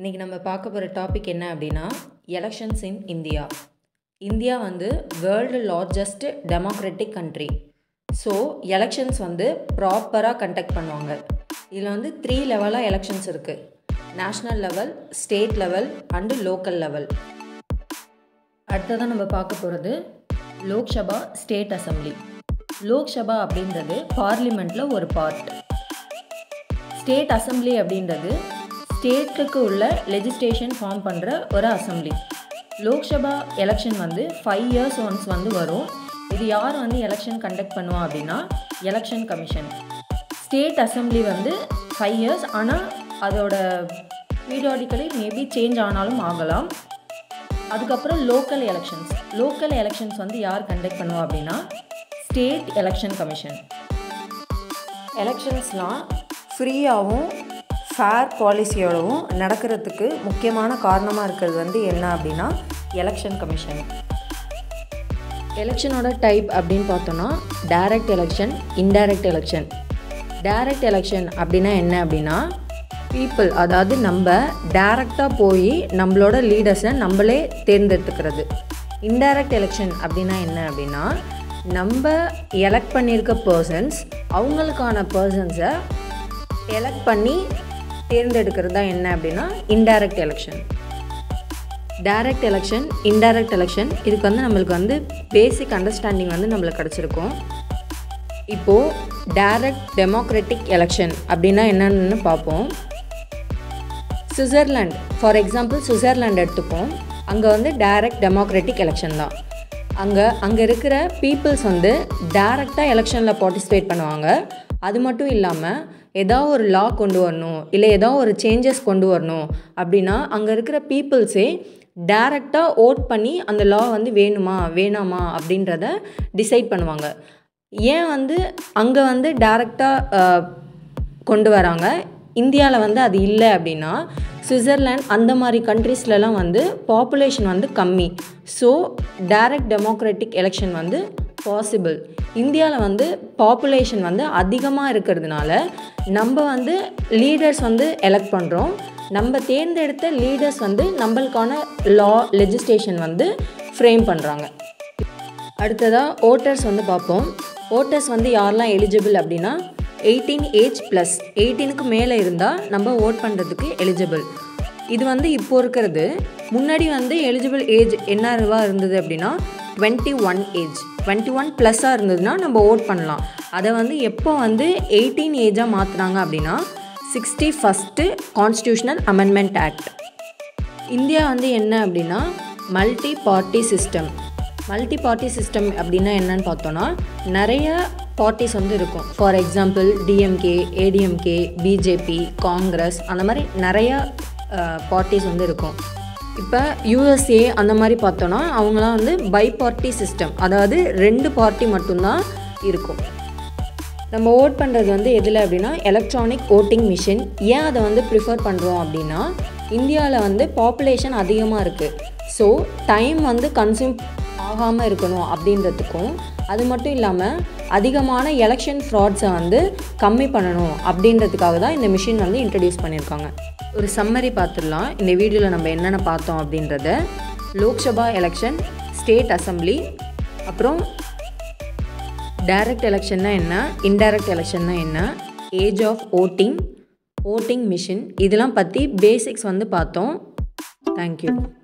இன்றைக்கி நம்ம பார்க்க போகிற டாபிக் என்ன அப்படின்னா எலெக்ஷன்ஸ் இன் இந்தியா இந்தியா வந்து world largest democratic country so elections வந்து ப்ராப்பராக கண்டக்ட் பண்ணுவாங்க இதில் வந்து த்ரீ லெவலாக எலெக்ஷன்ஸ் இருக்குது national level state level and local level அடுத்ததான் நம்ம பார்க்க போகிறது லோக்சபா ஸ்டேட் அசம்பிளி லோக்சபா அப்படின்றது பார்லிமெண்ட்டில் ஒரு பார்ட் ஸ்டேட் அசம்பிளி அப்படின்றது ஸ்டேட்டுக்கு உள்ள லெஜிஸ்லேஷன் ஃபார்ம் பண்ணுற ஒரு அசம்பிளி லோக்சபா எலெக்ஷன் வந்து ஃபைவ் இயர்ஸ் ஒன்ஸ் வந்து வரும் இது யார் வந்து எலெக்ஷன் கண்டக்ட் பண்ணுவா அப்படின்னா எலெக்ஷன் கமிஷன் ஸ்டேட் அசம்பிளி வந்து ஃபைவ் இயர்ஸ் ஆனால் அதோட பீரியாடிக்கலி மேபி சேஞ்ச் ஆனாலும் ஆகலாம் அதுக்கப்புறம் லோக்கல் எலெக்ஷன்ஸ் லோக்கல் எலெக்ஷன்ஸ் வந்து யார் கண்டக்ட் பண்ணுவா அப்படின்னா ஸ்டேட் எலெக்ஷன் கமிஷன் எலெக்ஷன்ஸ்லாம் ஃப்ரீயாகவும் ஃபேர் பாலிசியோடவும் நடக்கிறதுக்கு முக்கியமான காரணமாக இருக்கிறது வந்து என்ன அப்படின்னா எலெக்ஷன் கமிஷன் எலெக்ஷனோட டைப் அப்படின்னு பார்த்தோன்னா direct election indirect election direct election அப்படின்னா என்ன அப்படின்னா பீப்புள் அதாவது நம்ம டைரக்டாக போய் நம்மளோட லீடர்ஸை நம்மளே தேர்ந்தெடுத்துக்கிறது இன்டைரக்ட் எலெக்ஷன் அப்படின்னா என்ன அப்படின்னா நம்ம எலெக்ட் பண்ணியிருக்க பர்சன்ஸ் அவங்களுக்கான பர்சன்ஸை எலெக்ட் பண்ணி தேர்ந்தெடுக்கிறது தான் என்ன அப்படின்னா indirect election direct election indirect election இதுக்கு வந்து நம்மளுக்கு வந்து பேசிக் அண்டர்ஸ்டாண்டிங் வந்து நம்மளுக்கு கிடச்சிருக்கும் இப்போது டைரக்ட் டெமோக்ராட்டிக் எலெக்ஷன் அப்படின்னா என்னன்னு பார்ப்போம் சுவிட்சர்லாண்ட் ஃபார் எக்ஸாம்பிள் சுவிட்சர்லாண்ட் எடுத்துப்போம் அங்கே வந்து டைரக்ட் டெமோக்ராட்டிக் எலெக்ஷன் தான் அங்கே அங்கே இருக்கிற பீப்புள்ஸ் வந்து டைரெக்டாக எலெக்ஷனில் பார்ட்டிசிபேட் பண்ணுவாங்க அது மட்டும் இல்லாமல் ஏதோ ஒரு லா கொண்டு வரணும் இல்லை ஏதோ ஒரு சேஞ்சஸ் கொண்டு வரணும் அப்படின்னா அங்கே இருக்கிற பீப்புள்ஸே டைரெக்டாக ஓட் பண்ணி அந்த லா வந்து வேணுமா வேணாமா அப்படின்றத டிசைட் பண்ணுவாங்க ஏன் வந்து அங்கே வந்து டைரெக்டாக கொண்டு வராங்க இந்தியாவில் வந்து அது இல்லை அப்படின்னா சுவிட்சர்லாண்ட் அந்த மாதிரி கண்ட்ரீஸ்லலாம் வந்து பாப்புலேஷன் வந்து கம்மி ஸோ டைரக்ட் டெமோக்ராட்டிக் எலெக்ஷன் வந்து பாசிபிள் இந்தியாவில் வந்து பாப்புலேஷன் வந்து அதிகமாக இருக்கிறதுனால நம்ம வந்து லீடர்ஸ் வந்து எலெக்ட் பண்ணுறோம் நம்ம தேர்ந்தெடுத்த லீடர்ஸ் வந்து நம்மளுக்கான லா லெஜிஸ்லேஷன் வந்து ஃப்ரேம் பண்ணுறாங்க அடுத்ததாக ஓட்டர்ஸ் வந்து பார்ப்போம் ஓட்டர்ஸ் வந்து யாரெல்லாம் எலிஜிபிள் அப்படின்னா எயிட்டீன் ஏஜ் ப்ளஸ் எயிட்டீனுக்கு மேலே இருந்தால் நம்ம ஓட் பண்ணுறதுக்கு எலிஜிபிள் இது வந்து இப்போ இருக்கிறது முன்னாடி வந்து எலிஜிபிள் ஏஜ் என்னவா இருந்தது அப்படின்னா twenty one age twenty one ப்ளஸ்ஸாக இருந்ததுன்னா நம்ம ஓட் பண்ணலாம் அதை வந்து எப்போ வந்து எயிட்டீன் ஏஜாக மாற்றுனாங்க அப்படின்னா sixty first constitutional amendment act India வந்து என்ன அப்படின்னா multi party system multi party system அப்படின்னா என்னன்னு பார்த்தோன்னா நிறைய பார்ட்டிஸ் வந்து இருக்கும் for example DMK ADMK BJP Congress அந்த மாதிரி நிறையா பார்ட்டிஸ் வந்து இருக்கும் இப்போ யூஎஸ்ஏ அந்த மாதிரி பார்த்தோன்னா அவங்களாம் வந்து பை பார்ட்டி சிஸ்டம் அதாவது ரெண்டு பார்ட்டி மட்டும்தான் இருக்கும் நம்ம ஓட் பண்ணுறது வந்து எதில் அப்படின்னா எலக்ட்ரானிக் ஓட்டிங் மிஷின் ஏன் அதை வந்து ப்ரிஃபர் பண்ணுறோம் அப்படின்னா இந்தியாவில் வந்து பாப்புலேஷன் அதிகமாக இருக்குது ஸோ டைம் வந்து கன்சியூம் ஆகாமல் இருக்கணும் அப்படின்றதுக்கும் அது மட்டும் இல்லாமல் அதிகமான எலெக்ஷன் ஃப்ராட்ஸை வந்து கம்மி பண்ணணும் அப்படின்றதுக்காக தான் இந்த மிஷின் வந்து இன்ட்ரடியூஸ் பண்ணியிருக்காங்க ஒரு சம்மரி பார்த்துடலாம் இந்த வீடியோவில் நம்ம என்னென்ன பார்த்தோம் அப்படின்றத லோக்சபா எலெக்ஷன் ஸ்டேட் அசம்பிளி அப்புறம் டைரக்ட் எலெக்ஷன்னா என்ன இன்டைரக்ட் எலெக்ஷன்னா என்ன age of voting voting machine இதெல்லாம் பற்றி பேசிக்ஸ் வந்து பார்த்தோம் தேங்க்யூ